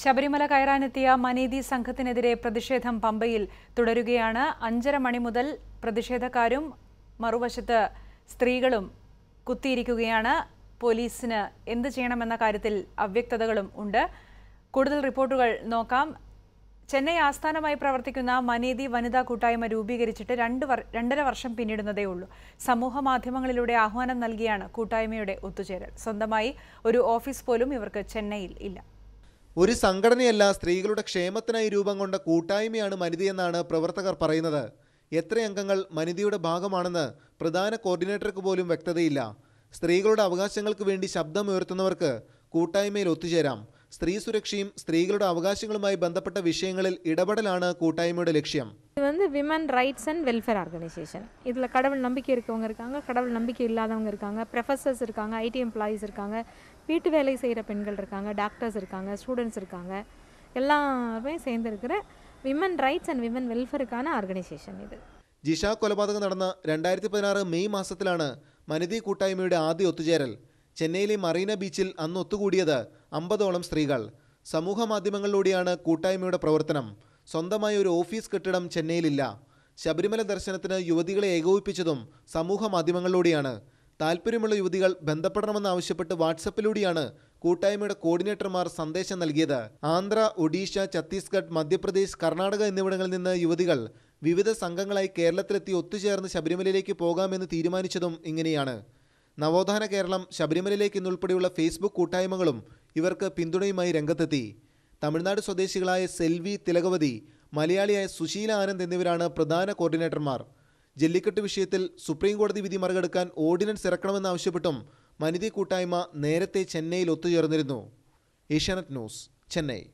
ശബരിമല കയറാനെത്തിയ മനീതി സംഘത്തിനെതിരെ പ്രതിഷേധം പമ്പയിൽ തുടരുകയാണ് അഞ്ചര മണി മുതൽ പ്രതിഷേധക്കാരും മറുവശത്ത് സ്ത്രീകളും കുത്തിയിരിക്കുകയാണ് പോലീസിന് എന്ത് ചെയ്യണമെന്ന കാര്യത്തിൽ അവ്യക്തതകളും ഉണ്ട് കൂടുതൽ റിപ്പോർട്ടുകൾ നോക്കാം ചെന്നൈ ആസ്ഥാനമായി പ്രവർത്തിക്കുന്ന മനീതി വനിതാ കൂട്ടായ്മ രൂപീകരിച്ചിട്ട് രണ്ട് വർ രണ്ടര വർഷം പിന്നിടുന്നതേ ഉള്ളൂ സമൂഹ മാധ്യമങ്ങളിലൂടെ ആഹ്വാനം നൽകിയാണ് കൂട്ടായ്മയുടെ ഒത്തുചേരൽ സ്വന്തമായി ഒരു ഓഫീസ് പോലും ഇവർക്ക് ചെന്നൈയിൽ ഇല്ല ഒരു സംഘടനയല്ല സ്ത്രീകളുടെ ക്ഷേമത്തിനായി രൂപം കൊണ്ട കൂട്ടായ്മയാണ് മനിതയെന്നാണ് പ്രവർത്തകർ പറയുന്നത് എത്ര അംഗങ്ങൾ മനിതയുടെ ഭാഗമാണെന്ന് പ്രധാന കോർഡിനേറ്റർക്ക് പോലും വ്യക്തതയില്ല സ്ത്രീകളുടെ അവകാശങ്ങൾക്ക് വേണ്ടി ശബ്ദമുയർത്തുന്നവർക്ക് കൂട്ടായ്മയിൽ ഒത്തുചേരാം സ്ത്രീ സുരക്ഷയും സ്ത്രീകളുടെ അവകാശങ്ങളുമായി ബന്ധപ്പെട്ട വിഷയങ്ങളിൽ ഇടപെടലാണ് കൂട്ടായ്മയുടെ ലക്ഷ്യം இது வந்து women rights and welfare organisation இதில் கடவுள் நம்பிக்கை இருக்கவங்க இருக்காங்க கடவுள் நம்பிக்கை இல்லாதவங்க இருக்காங்க ப்ரொஃபஸர்ஸ் இருக்காங்க ஐடி எம்ப்ளாயீஸ் இருக்காங்க வீட்டு வேலை செய்கிற பெண்கள் இருக்காங்க டாக்டர்ஸ் இருக்காங்க ஸ்டூடெண்ட்ஸ் இருக்காங்க எல்லாருமே சேர்ந்துருக்கிற விமன் ரைட்ஸ் அண்ட் விமன் வெல்ஃபேருக்கான ஆர்கனைசேஷன் இது ജിഷ കൊലപാതകം നടന്ന രണ്ടായിരത്തി പതിനാറ് മെയ് മാസത്തിലാണ് മനിതി കൂട്ടായ്മയുടെ ആദ്യ ഒത്തുചേരൽ ചെന്നൈയിലെ മറീന ബീച്ചിൽ അന്ന് ഒത്തുകൂടിയത് അമ്പതോളം സ്ത്രീകൾ സമൂഹ മാധ്യമങ്ങളിലൂടെയാണ് കൂട്ടായ്മയുടെ പ്രവർത്തനം സ്വന്തമായി ഒരു ഓഫീസ് കെട്ടിടം ചെന്നൈയിലില്ല ശബരിമല ദർശനത്തിന് യുവതികളെ ഏകോപിപ്പിച്ചതും സമൂഹ മാധ്യമങ്ങളിലൂടെയാണ് താല്പര്യമുള്ള യുവതികൾ ബന്ധപ്പെടണമെന്നാവശ്യപ്പെട്ട് വാട്സപ്പിലൂടെയാണ് കൂട്ടായ്മയുടെ കോർഡിനേറ്റർമാർ സന്ദേശം നൽകിയത് ആന്ധ്ര ഒഡീഷ ഛത്തീസ്ഗഡ് മധ്യപ്രദേശ് കർണാടക എന്നിവിടങ്ങളിൽ നിന്ന് യുവതികൾ വിവിധ സംഘങ്ങളായി കേരളത്തിലെത്തി ഒത്തുചേർന്ന് ശബരിമലയിലേക്ക് പോകാമെന്ന് തീരുമാനിച്ചതും ഇങ്ങനെയാണ് നവോത്ഥാന കേരളം ശബരിമലയിലേക്ക് എന്നുൾപ്പെടെയുള്ള ഫേസ്ബുക്ക് കൂട്ടായ്മകളും ഇവർക്ക് പിന്തുണയുമായി രംഗത്തെത്തി തമിഴ്നാട് സ്വദേശികളായ സെൽവി തിലകവതി മലയാളിയായ സുശീല ആനന്ദ് എന്നിവരാണ് പ്രധാന കോർഡിനേറ്റർമാർ ജല്ലിക്കെട്ട് വിഷയത്തിൽ സുപ്രീം കോടതി വിധി മറികടക്കാൻ ഓർഡിനൻസ് ഇറക്കണമെന്നാവശ്യപ്പെട്ടും മനിതി കൂട്ടായ്മ നേരത്തെ ചെന്നൈയിൽ ഒത്തുചേർന്നിരുന്നു ഏഷ്യാനെറ്റ് ന്യൂസ് ചെന്നൈ